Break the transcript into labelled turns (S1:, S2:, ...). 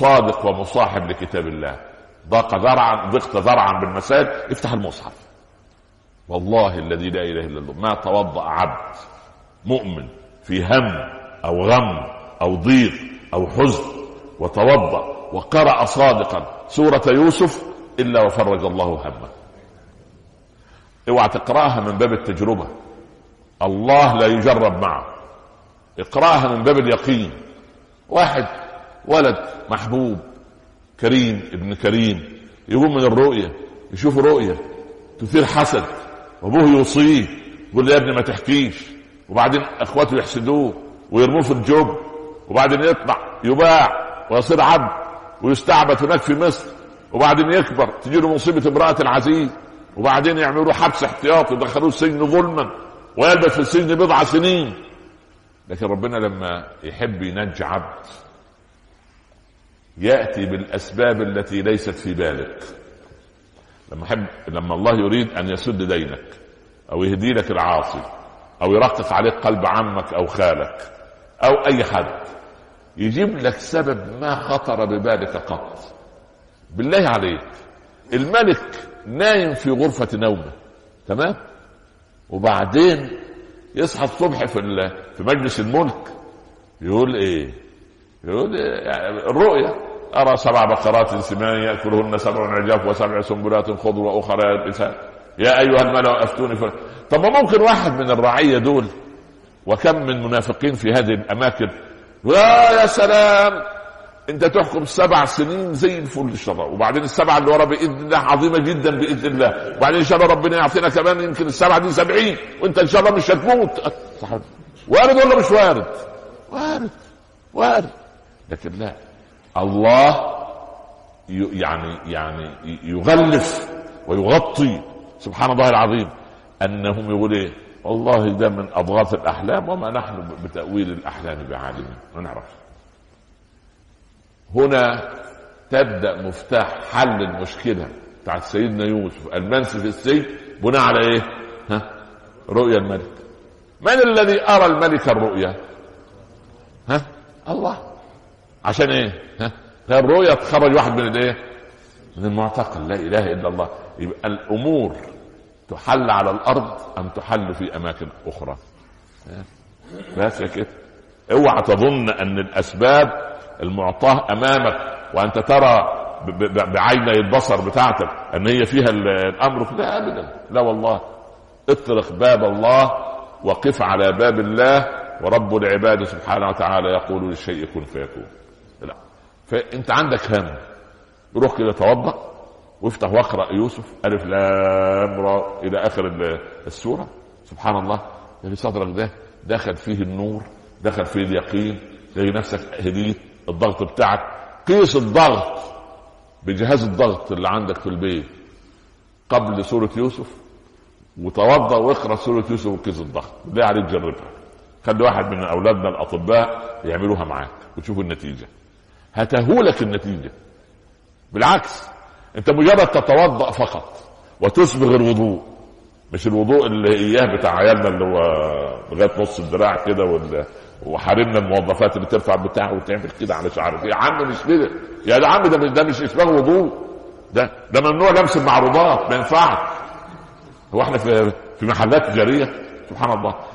S1: صادق ومصاحب لكتاب الله ضاق ذرعا ضقت ذرعا بالمساجد افتح المصحف والله الذي لا اله الا الله ما توضا عبد مؤمن في هم او غم او ضيق او حزن وتوضا وقرا صادقا سوره يوسف الا وفرج الله همه اوعى تقراها من باب التجربه الله لا يجرب معه اقراها من باب اليقين واحد ولد محبوب كريم ابن كريم يقوم من الرؤيه يشوف رؤيه تثير حسد وابوه يوصيه يقول له يا ابني ما تحكيش وبعدين اخواته يحسدوه ويرموه في الجب وبعدين يطلع يباع ويصير عبد ويستعبد هناك في مصر وبعدين يكبر تجي له مصيبه امراه العزيز وبعدين يعملوا حبس احتياطي يدخلوه السجن ظلما ويلبث في السجن بضع سنين لكن ربنا لما يحب ينجي عبد ياتي بالاسباب التي ليست في بالك لما حب لما الله يريد ان يسد دينك او يهدي لك العاصي او يرقق عليك قلب عمك او خالك او اي حد يجيب لك سبب ما خطر ببالك قط بالله عليك الملك نايم في غرفة نومه تمام وبعدين يصحى الصبح في في مجلس الملك يقول ايه يقول إيه؟ يعني الرؤيا ارى سبع بقرات سمان ياكلهن سبع عجاف وسبع سنبلات خضر واخرى يابسات يا ايها الملا افتوني فل... طب ما ممكن واحد من الرعيه دول وكم من منافقين في هذه الاماكن يا يا سلام انت تحكم سبع سنين زي الفل ان شاء الله وبعدين السبعه اللي ورا باذن الله عظيمه جدا باذن الله وبعدين ان شاء الله ربنا يعطينا كمان يمكن السبعه دي سبعين وانت ان شاء الله مش هتموت صح وارد ولا مش وارد؟ وارد وارد لكن لا الله يعني يعني يغلف ويغطي سبحان الله العظيم انهم يقول ايه والله ده من اضغاث الاحلام وما نحن بتاويل الاحلام بعالمين ما نعرفش هنا تبدا مفتاح حل المشكله بتاعت سيدنا يوسف المنسي في السجن بناء على ايه؟ ها؟ رؤيا الملك من الذي ارى الملك الرؤيا؟ ها؟ الله عشان ايه؟ ها؟ الرؤيا تخرج واحد من الايه؟ من المعتقل لا اله الا الله يبقى الامور تحل على الارض ام تحل في اماكن اخرى بس كده اوعى تظن ان الاسباب المعطاه امامك وانت ترى بعيني البصر بتاعتك ان هي فيها الامر لا ابدا لا والله اطرق باب الله وقف على باب الله ورب العباد سبحانه وتعالى يقول للشيء كن فيكون لا فانت عندك هم روح كده توضا وافتح واقرا يوسف الف لام را الى اخر السوره سبحان الله اللي صدرك ده دخل فيه النور دخل فيه اليقين تلاقي نفسك هديت الضغط بتاعك قيس الضغط بجهاز الضغط اللي عندك في البيت قبل سورة يوسف وتوضا واقرا سورة يوسف وقيس الضغط بالله عليك جربها خلي واحد من اولادنا الاطباء يعملوها معاك وتشوف النتيجه هتهولك النتيجه بالعكس انت مجرد تتوضا فقط وتسبغ الوضوء مش الوضوء اللي اياه بتاع عيالنا اللي هو لغايه نص الدراع كده وال وحارمنا الموظفات اللي ترفع بتاع وتعمل كده على شعرك يا عم مش كده يا ده عم ده مش ده مش اسباغ وضوء ده ده ممنوع لمس المعروضات ما ينفعش هو احنا في في محلات تجاريه سبحان الله